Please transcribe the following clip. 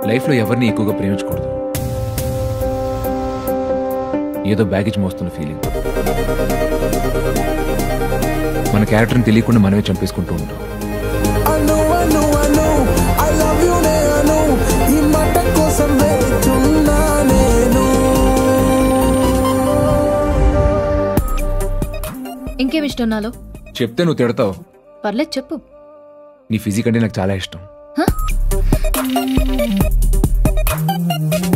లైఫ్లో ఎవరిని ఎక్కువగా ప్రేమించకూడదు ఏదో బ్యాగేజ్ మోస్తున్న ఫీలింగ్ మన క్యారెక్టర్ని తెలియకుండా మనమే చంపేసుకుంటూ ఉంటాం Anu Anu Anu I love you నే అను ఈ మాట కోసం వేచున్నా నేను ఇంకేం ఇష్టం నాలో చెప్తే నువ్వు తిడతావు పర్లేదు చెప్పు నీ ఫిజిక్ అంటే నాకు చాలా ఇష్టం హ?